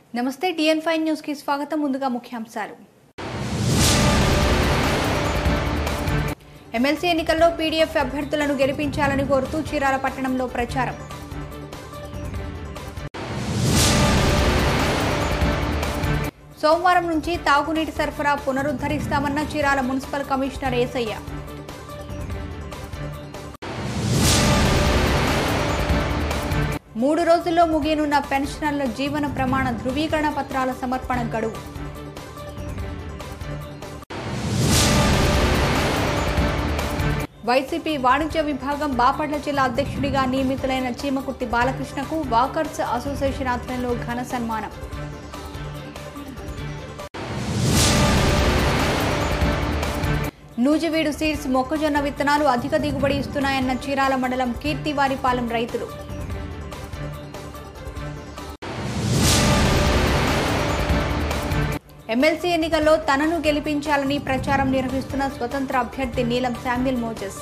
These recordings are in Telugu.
నమస్తే టిఎన్ ఫైవ్ న్యూస్ కి స్వాగతం ముందుగా ముఖ్యాంశాలు ఎమ్మెల్సీ ఎన్నికల్లో పీడీఎఫ్ అభ్యర్థులను గెలిపించాలని కోరుతూ చీరాల పట్టణంలో ప్రచారం సోమవారం నుంచి తాగునీటి సరఫరా పునరుద్ధరిస్తామన్న చీరాల మున్సిపల్ కమిషనర్ ఏసయ్య మూడు రోజుల్లో ముగియనున్న పెన్షనర్ల జీవన ప్రమాణ ధృవీకరణ పత్రాల సమర్పణ గడువు వైసీపీ వాణిజ్య విభాగం బాపట్ల జిల్లా అధ్యక్షుడిగా నియమితులైన చీమకుర్తి బాలకృష్ణకు వాకర్స్ అసోసియేషన్ ఆధ్వర్యంలో ఘన సన్మానం నూజివీడు సీడ్స్ మొక్కజొన్న విత్తనాలు అధిక దిగుబడి ఇస్తున్నాయన్న చీరాల మండలం కీర్తివారిపాలెం రైతులు ఎమ్మెల్సీ ఎన్నికల్లో తనను గెలిపించాలని ప్రచారం నిర్వహిస్తున్న స్వతంత్ర అభ్యర్థి నీలం శామ్యుల్ మోజెస్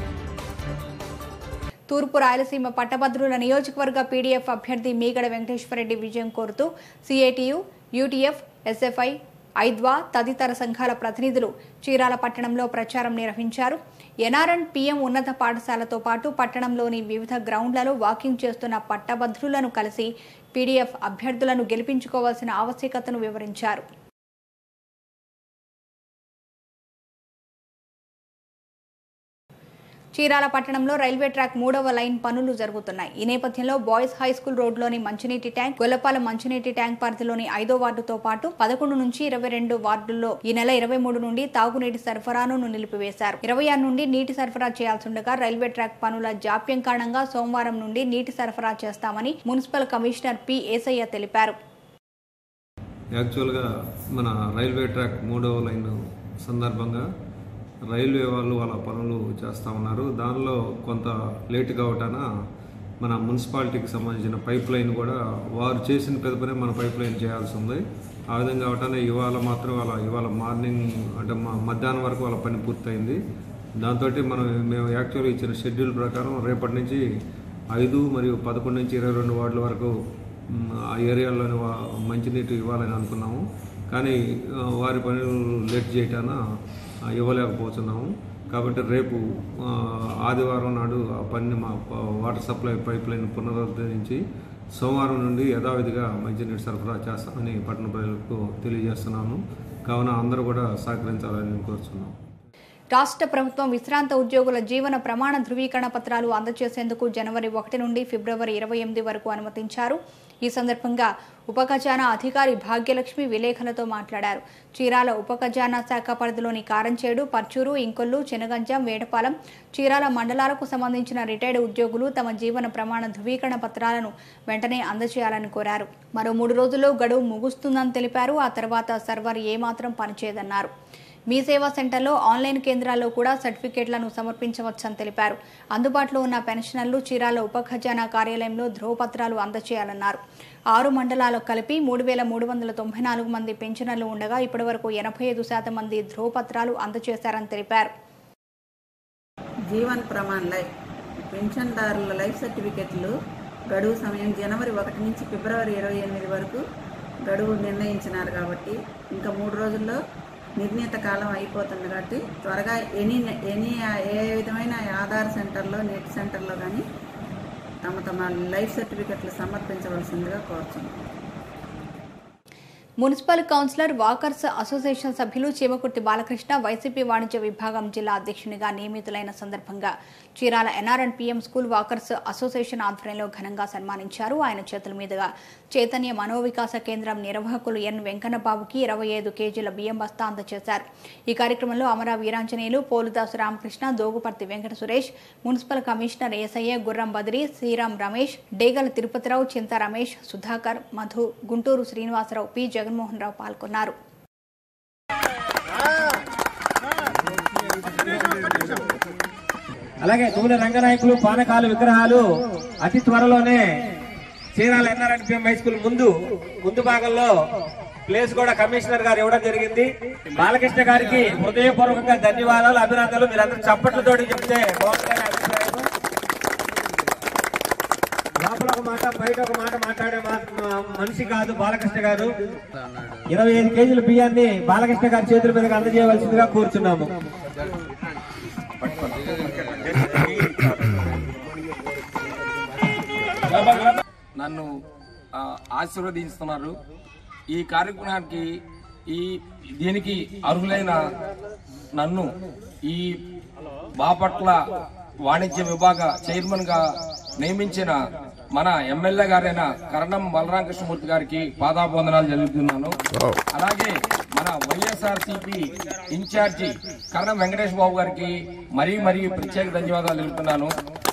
తూర్పు రాయలసీమ పట్టభద్రుల నియోజకవర్గ పీడీఎఫ్ అభ్యర్థి మీగడ వెంకటేశ్వరరెడ్డి విజయం కోరుతూ సిఐటియు యూటీఎఫ్ ఎస్ఎఫ్ఐ ఐద్వా తదితర సంఘాల ప్రతినిధులు చీరాల పట్టణంలో ప్రచారం నిర్వహించారు ఎన్ఆర్ఎన్ పీఎం ఉన్నత పాఠశాలతో పాటు పట్టణంలోని వివిధ గ్రౌండ్లలో వాకింగ్ చేస్తున్న పట్టభద్రులను కలిసి పీడీఎఫ్ అభ్యర్థులను గెలిపించుకోవాల్సిన ఆవశ్యకతను వివరించారు చీరాల పట్టణంలో రైల్వే ట్రాక్ మూడవ లైన్ పనులు జరుగుతున్నాయి ఈ నేపథ్యంలో బాయ్స్ హై స్కూల్ రోడ్లోని మంచినీటి ట్యాంక్ గొల్లపాలెం మంచినీటి ట్యాంక్ పరిధిలోని ఐదో వార్డుతో పాటు పదకొండు నుంచి ఇరవై రెండు వార్డుల్లో ఈ నెల ఇరవై మూడు నుండి తాగునీటి సరఫరాను నిలిపివేశారు ఇరవై ఆరు నుండి నీటి సరఫరా చేయాల్సిండగా రైల్వే ట్రాక్ పనుల జాప్యం కారణంగా సోమవారం నుండి నీటి సరఫరా చేస్తామని మున్సిపల్ కమిషనర్ పి ఏసయ్య తెలిపారు యాక్చువల్గా మన రైల్వే ట్రాక్ మూడవ లైన్ సందర్భంగా రైల్వే వాళ్ళు వాళ్ళ పనులు చేస్తూ ఉన్నారు దానిలో కొంత లేట్ కావటాన మన మున్సిపాలిటీకి సంబంధించిన పైప్ లైన్ కూడా వారు చేసిన పెదపనే మన పైప్ లైన్ చేయాల్సి ఉంది ఆ విధంగా అవటానే ఇవాళ మాత్రం వాళ్ళ ఇవాళ మార్నింగ్ అంటే మా మధ్యాహ్నం వరకు వాళ్ళ పని పూర్తయింది దాంతో మనం మేము యాక్చువల్గా ఇచ్చిన షెడ్యూల్ ప్రకారం రేపటి నుంచి ఐదు మరియు పదకొండు నుంచి ఇరవై రెండు వార్డుల వరకు మ్, ఆ ఏరియాలోని వా- మంచినీటి ఇవ్వాలని అనుకున్నాము కానీ ఆ, వారి పనులు లేట్ చేయటాన ఆ, ఇవ్వలేకపోతున్నాము కాబట్టి రేపు ఆ, ఆదివారం నాడు ఆ పనిని మా ప- వాటర్ సప్లై పైప్ లైన్ పునరుద్ధరించి సోమవారం నుండి యథావిధిగా మంచినీటి సరఫరా చేస్తామని పట్టణ ప్రజలకు తెలియజేస్తున్నాను కావున అందరూ కూడా సహకరించాలని కోరుతున్నాం రాష్ట్ర ప్రభుత్వం విశ్రాంత ఉద్యోగుల జీవన ప్రమాణ ధృవీకరణ పత్రాలు అందజేసేందుకు జనవరి ఒకటి నుండి ఫిబ్రవరి ఇరవై ఎనిమిది వరకు అనుమతించారు ఈ సందర్భంగా ఉప ఖజానా అధికారి భాగ్యలక్ష్మి విలేఖరులతో మాట్లాడారు చీరాల ఉప ఖజానా శాఖ పరిధిలోని కారంచేడు పర్చూరు ఇంకొల్లు చెనగంజం వేటపాలెం చీరాల మండలాలకు సంబంధించిన రిటైర్డ్ ఉద్యోగులు తమ జీవన ప్రమాణ ధృవీకరణ పత్రాలను వెంటనే అందజేయాలని కోరారు మరో మూడు రోజుల్లో గడువు ముగుస్తుందని తెలిపారు ఆ తర్వాత సర్వర్ ఏమాత్రం పనిచేయదన్నారు మీ సేవా సెంటర్లో ఆన్లైన్ కేంద్రాల్లో కూడా సర్టిఫికేట్లను సమర్పించవచ్చని తెలిపారు అందుబాటులో ఉన్న పెన్షనర్లు చీరాల ఉప ఖజానా కార్యాలయంలో ధ్రువపత్రాలు అందజేయాలన్నారు ఆరు మండలాలకు కలిపి మూడు వేల మూడు వందల తొంభై నాలుగు మంది పెన్షనర్లు ఉండగా ఇప్పటివరకు ఎనభై ఐదు శాతం మంది ధ్రువపత్రాలు అందజేశారని తెలిపారు జీవన్ ప్రమాణ్ లైఫ్ పెన్షన్దారుల లైఫ్ సర్టిఫికెట్లు గడువు సమయం జనవరి ఒకటి నుంచి ఫిబ్రవరి ఇరవై ఎనిమిది వరకు గడువు నిర్ణయించినారు కాబట్టి ఇంకా మూడు రోజుల్లో నిర్ణీత కాలం అయిపోతుంది కాబట్టి త్వరగా ఎనీ ఎనీ ఏ విధమైన ఆధార్ సెంటర్లో నెట్ సెంటర్లో కానీ తమ తమ లైఫ్ సర్టిఫికెట్లు సమర్పించవలసిందిగా కోరుతున్నాం మున్సిపల్ కౌన్సిలర్ వాకర్స్ అసోసియేషన్ సభ్యులు చీమకుర్తి బాలకృష్ణ వైసీపీ వాణిజ్య విభాగం జిల్లా అధ్యక్షునిగా నియమితులైన సందర్భంగా Chirala NRN PM school walkers association ఆధ్వర్యంలో ఘనంగా సన్మానించారు ఆయన చేతుల మీదుగా చైతన్య మనోవికాస కేంద్రం నిర్వాహకులు ఎన్ వెంకన్నబాబుకి ఇరవై ఐదు కేజీల బియ్యం బస్తా అందజేశారు ఈ కార్యక్రమంలో Amara Veeranjaneyulu Poludasu Ramakrishna Doguparthi Venkata Suresh municipal commissioner Yesayya Gurram Badiri Sriram Ramesh Degala Tirupathirao Chinta Ramesh Sudhakar Madhu Guntur Srinivasarao P Jaganmohan Rao పాల్గొన్నారు అలాగే నూనె రంగనాయకులు పానకాలు విగ్రహాలు అతి త్వరలోనే చీరాల ఎన్ఆర్ఎన్పిఎం హై స్కూల్ ముందు ముందు భాగంలో ప్లేస్ కూడా కమిషనర్ గారు ఇవ్వడం జరిగింది బాలకృష్ణ గారికి హృదయపూర్వకంగా ధన్యవాదాలు అభినందనలు మీరందరూ చప్పట్లతోటి చెప్తే బాగుంటుందని అభిప్రాయం లోపల ఒక మాట తర్వాత బయట ఒక మాట మాట్లాడే మా- మా- మనిషి కాదు బాలకృష్ణ గారు ఇరవై ఐదు కేజీల బియ్యాన్ని బాలకృష్ణ గారి చేతుల మీదకి అందజేయవలసిందిగా కోరుచున్నాము నన్ను ఆ, ఆశీర్వదిస్తున్నారు ఈ కార్యక్రమానికి ఈ దీనికి అర్హులైన నన్ను ఈ బాపట్ల వాణిజ్య విభాగ చైర్మన్ గా నియమించిన మన ఎమ్మెల్యే గారైన కరణం బలరామకృష్ణమూర్తి గారికి పాదాబంధనాలు జరుగుతున్నాను అలాగే మన YSR CP incharge Karanam Venkatesh Babu గారికి మరీ మరీ ప్రత్యేక ధన్యవాదాలు తెలుపుతున్నాను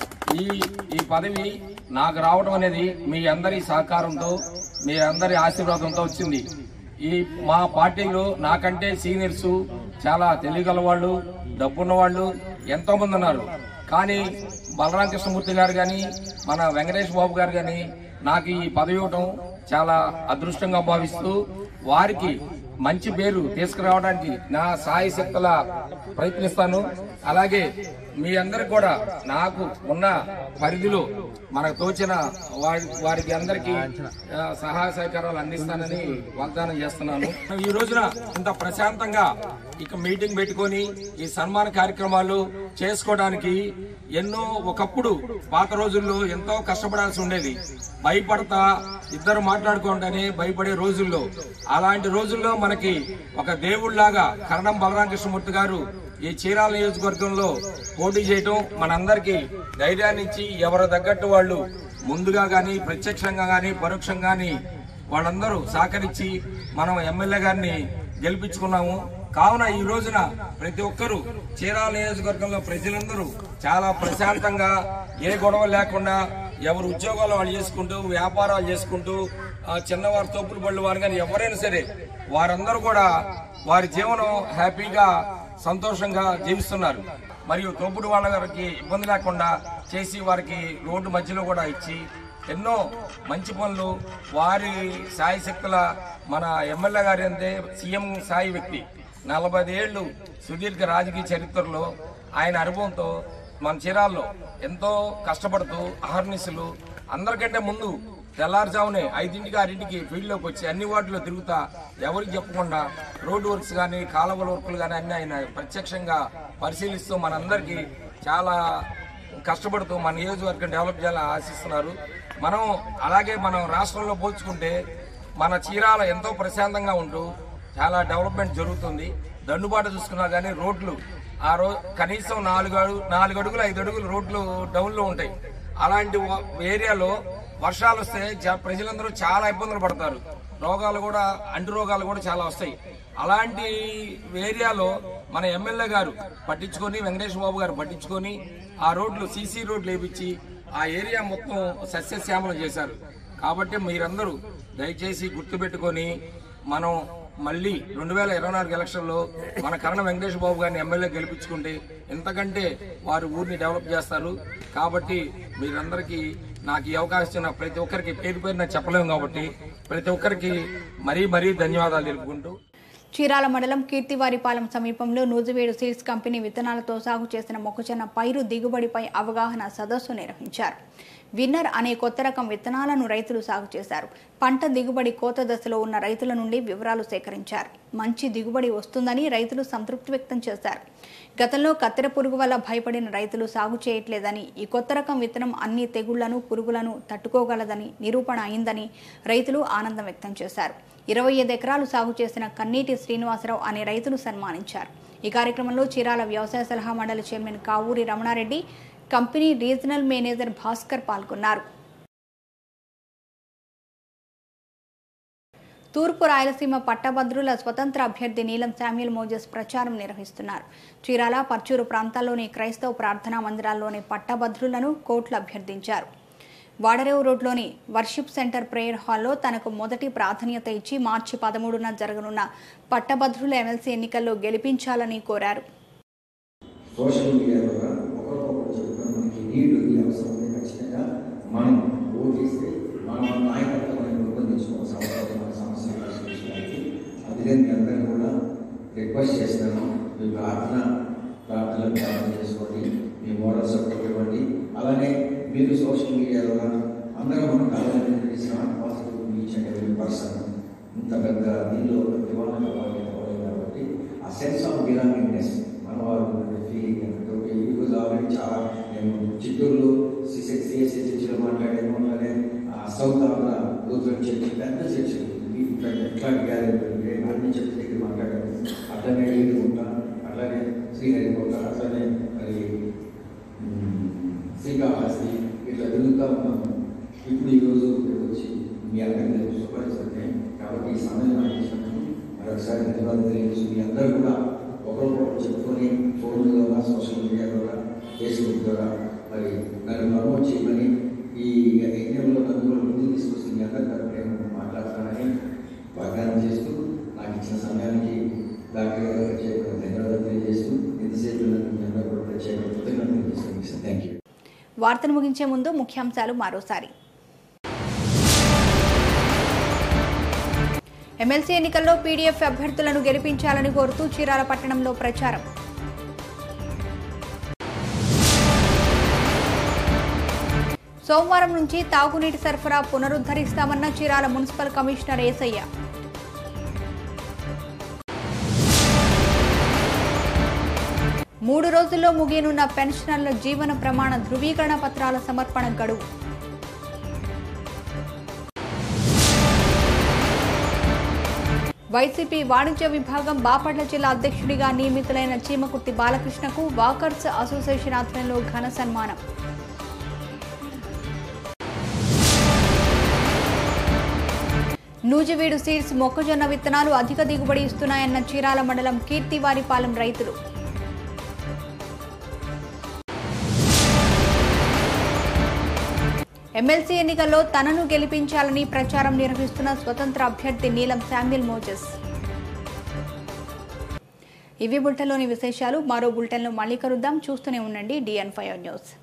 ఈ ఈ పదవి నాకు రావడం అనేది మీ అందరి సహకారంతో మీ అందరి ఆశీర్వాదంతో వచ్చింది ఈ మా పార్టీలో నాకంటే సీనియర్స్ చాలా తెలియగల వాళ్ళు డబ్బున్న వాళ్ళు ఎంతో మంది ఉన్నారు కానీ బలరామ కృష్ణమూర్తి గారు కానీ మన వెంకటేష్ బాబు గారు కానీ నాకు ఈ పదవి ఇవ్వడం చాలా అదృష్టంగా భావిస్తూ వారికి మంచి పేరు తీసుకురావడానికి నా సాయి శక్తుల ప్రయత్నిస్తాను అలాగే మీ అందరికి కూడా నాకు ఉన్న పరిధిలో మనకు తోచిన వారి వారికి అందరికీ ఆ, సహాయ సహకారాలు అందిస్తానని వాగ్దానం చేస్తున్నాను ఈ రోజున ఇంత ప్రశాంతంగా ఇక మీటింగ్ పెట్టుకొని ఈ సన్మాన కార్యక్రమాలు చేసుకోవడానికి ఎన్నో ఒకప్పుడు పాత రోజుల్లో ఎంతో కష్టపడాల్సి ఉండేది భయపడతా ఇద్దరు మాట్లాడుకుంటేనే భయపడే రోజుల్లో అలాంటి రోజుల్లో మనకి ఒక దేవుళ్లాగా కరణం బలరామకృష్ణమూర్తి గారు ఈ చీరాల నియోజకవర్గంలో పోటీ చేయటం మనందరికీ ధైర్యాన్ని ఇచ్చి ఎవరు తగ్గట్టు వాళ్ళు ముందుగా గాని ప్రత్యక్షంగా గాని పరోక్షంగా గాని వాళ్ళందరూ సహకరించి మనం ఎమ్మెల్యే గారిని గెలిపించుకున్నాము కావున ఈ రోజున ప్రతి ఒక్కరూ చీరాల నియోజకవర్గంలో ప్రజలందరూ చాలా ప్రశాంతంగా ఏ గొడవ లేకుండా ఎవరు ఉద్యోగాలు వాళ్ళు చేసుకుంటూ వ్యాపారాలు చేసుకుంటూ ఆ, చిన్నవారు తోపులు బళ్ళు వారు కానీ ఎవరైనా సరే వారందరూ కూడా వారి జీవనం హ్యాపీగా సంతోషంగా జీవిస్తున్నారు మరియు తోపుడు వాళ్ళ గారికి ఇబ్బంది లేకుండా చేసి వారికి రోడ్డు మధ్యలో కూడా ఇచ్చి ఎన్నో మంచి పనులు వారి సాయి శక్తుల మన ఎమ్మెల్యే గారి అంటే సీఎం సాయి వ్యక్తి నలభై ఏళ్ళు సుదీర్ఘ రాజకీయ చరిత్రలో ఆయన అనుభవంతో మన చీరాల్లో ఎంతో కష్టపడుతూ అహర్నిశలు అందరికంటే ముందు తెల్లారుజామునే ఐదింటికి ఆరింటికి ఫీల్డ్లోకి వచ్చి అన్ని వార్డులో తిరుగుతా ఎవరికి చెప్పకుండా రోడ్డు వర్క్స్ కానీ కాలువల వర్కులు కానీ అన్ని ఆయన ప్రత్యక్షంగా పరిశీలిస్తూ మనందరికీ చాలా కష్టపడుతూ మన నియోజకవర్గం డెవలప్ చేయాలని ఆశిస్తున్నారు మనం అలాగే మనం రాష్ట్రంలో పోల్చుకుంటే మన చీరాల ఎంతో ప్రశాంతంగా ఉంటూ చాలా డెవలప్మెంట్ జరుగుతుంది దండుబాటు చూసుకున్నా కానీ రోడ్లు ఆ రో కనీసం నాలుగు అడుగు నాలుగు అడుగులు ఐదు అడుగులు రోడ్లు డౌన్లో ఉంటాయి అలాంటి వ- ఏరియాలో వర్షాలు వస్తే జ- ప్రజలందరూ చాలా ఇబ్బందులు పడతారు రోగాలు కూడా అంటు రోగాలు కూడా చాలా వస్తాయి అలాంటి ఏరియాలో మన ఎమ్మెల్యే గారు పట్టించుకొని వెంకటేష్ బాబు గారు పట్టించుకొని ఆ రోడ్లు సీసీ రోడ్లు వేపించి ఆ ఏరియా మొత్తం సస్యశ్యామలం చేశారు కాబట్టి మీరందరూ దయచేసి గుర్తుపెట్టుకొని మనం మళ్ళీ రెండు వేల ఇరవై నాలుగు ఎలక్షన్లో మన కరణ వెంకటేష్ బాబు గారిని ఎమ్మెల్యే గెలిపించుకుంటే ఎంతకంటే వారు ఊరిని డెవలప్ చేస్తారు కాబట్టి మీరందరికీ నాకు ఈ అవకాశం ఇచ్చిన ప్రతి ఒక్కరికి పేరు పేరున చెప్పలేము కాబట్టి ప్రతి ఒక్కరికి మరీ మరీ ధన్యవాదాలు తెలుపుకుంటూ చీరాల మండలం కీర్తివారిపాలెం సమీపంలో నూజివేడు సీడ్స్ కంపెనీ విత్తనాలతో సాగు చేసిన మొక్కజొన్న పైరు దిగుబడిపై అవగాహన సదస్సు నిర్వహించారు విన్నర్ అనే కొత్త రకం విత్తనాలను రైతులు సాగు చేశారు పంట దిగుబడి కోత దశలో ఉన్న రైతుల నుండి వివరాలు సేకరించారు మంచి దిగుబడి వస్తుందని రైతులు సంతృప్తి వ్యక్తం చేశారు గతంలో కత్తెర పురుగు వల్ల భయపడిన రైతులు సాగు చేయట్లేదని ఈ కొత్త రకం విత్తనం అన్ని తెగుళ్లను పురుగులను తట్టుకోగలదని నిరూపణ అయిందని రైతులు ఆనందం వ్యక్తం చేశారు ఇరవై ఐదు ఎకరాలు సాగు చేసిన కన్నీటి శ్రీనివాసరావు అనే రైతును సన్మానించారు ఈ కార్యక్రమంలో చీరాల వ్యవసాయ సలహా మండలి chairman Kavuri Ramanareddy company regional manager Bhaskar పాల్గొన్నారు తూర్పు రాయలసీమ పట్టభద్రుల స్వతంత్ర అభ్యర్థి నీలం శామ్యుల్ మోజెస్ ప్రచారం నిర్వహిస్తున్నారు చీరాల పర్చూరు ప్రాంతాల్లోని క్రైస్తవ ప్రార్థనా మందిరాల్లోని పట్టభద్రులను కోట్లు అభ్యర్థించారు వాడరేవు రోడ్లోని వర్షిప్ సెంటర్ ప్రేయర్ హాల్లో తనకు మొదటి ప్రాధాన్యత ఇచ్చి మార్చి పదమూడున జరగనున్న పట్టభద్రుల ఎమ్మెల్సీ ఎన్నికల్లో గెలిపించాలని కోరారు సోషల్ మీడియా ద్వారా ఒకరికొకరు చెప్పుకొని మనకి నీడు ఈ అవసరం ఉంది ఖచ్చితంగా మనం ఓటేస్తే మన నాయకత్వాన్ని రూపొందించుకోవాల్సిన అవసరం మన సమస్యలు పరిష్కరించడానికి అందుకే మీ అందరినీ కూడా రిక్వెస్ట్ చేస్తాను మీ ప్రార్థన ప్రార్థనలు ప్రార్థన చేసుకోండి మీ మోడల్ సపోర్ట్ ఇవ్వండి అలానే మీరు సోషల్ మీడియా ద్వారా అందరం మనం కావాలని seven positive each and every person ఇంత పెద్ద దీనిలో దివాణం కావాలి కావాలి కాబట్టి ఆ సెన్స్ ఆఫ్ బిలాంగింగ్నెస్ మన వారు ఫీలింగ్ ఈరోజు ఆల్రెడీ చాలా నేను చిత్తూరులో సిఎస్ సిఎస్సి చర్చిలో మాట్లాడాను అలానే ఆ సౌత్ ఆంధ్ర లూథరన్ చర్చ్ పెద్ద చర్చ్ ఎట్లాంటి గ్యారెంటీ అన్ని చర్చ్ దగ్గర మాట్లాడాను అట్లనే ఏడుకుంట అట్లానే శ్రీహరికోట అట్లనే మరి ఉమ్, శ్రీకాళహస్తి ఇట్లా తిరుగుతూ ఉన్నాము ఇప్పుడు ఈరోజు ఇక్కడికి వచ్చి మీ అందరికీ నేను శుభ్రపరుస్తున్నాయి కాబట్టి ఈ సమయం నాకు ఇచ్చినందుకు మరొకసారి ధన్యవాదాలు తెలియజేసి మీ అందరూ కూడా ఒకరికొకరు చెప్పుకొని ఫోన్ ద్వారా సోషల్ మీడియా ద్వారా ఫేస్బుక్ ద్వారా మరి నన్ను ప్రమోట్ చేయమని ఈ యజ్ఞంలో నన్ను కూడా ముందుకు తీసుకొచ్చి మీ అందరి తరపున నేను మాట్లాడతానని వాగ్దానం చేస్తూ నాకు ఇచ్చిన సమయానికి డాక్టర్ గారు ప్రత్యేకమైన ధన్యవాదాలు తెలియజేస్తూ ఇంతసేపు నన్ను మీ అందరూ కూడా ప్రత్యేక కృతజ్ఞతలు తెలియజేస్తాను థ్యాంక్ యూ వార్తను ముగించే ముందు ముఖ్యాంశాలు మరోసారి ఎమ్మెల్సీ ఎన్నికల్లో పీడీఎఫ్ అభ్యర్థులను గెలిపించాలని కోరుతూ చీరాల పట్టణంలో ప్రచారం సోమవారం నుంచి తాగునీటి సరఫరా పునరుద్ధరిస్తామన్న చీరాల మున్సిపల్ కమిషనర్ ఏసయ్య మూడు రోజుల్లో ముగియనున్న పెన్షనర్ల జీవన ప్రమాణ ధృవీకరణ పత్రాల సమర్పణ గడువు వైసీపీ వాణిజ్య విభాగం బాపట్ల జిల్లా అధ్యక్షుడిగా నియమితులైన చీమకుర్తి బాలకృష్ణకు వాకర్స్ అసోసియేషన్ ఆధ్వర్యంలో ఘన సన్మానం నూజివీడు సీడ్స్ మొక్కజొన్న విత్తనాలు అధిక దిగుబడి ఇస్తున్నాయన్న చీరాల మండలం కీర్తివారిపాలెం రైతులు ఎమ్మెల్సీ ఎన్నికల్లో తనను గెలిపించాలని ప్రచారం నిర్వహిస్తున్న స్వతంత్ర అభ్యర్థి నీలం శామ్యుల్ మోజెస్ ఇవి బులెటిన్లోని విశేషాలు మరో బులెటిన్లో మళ్ళీ కలుద్దాం చూస్తూనే ఉండండి డిఎన్ ఫైవ్ న్యూస్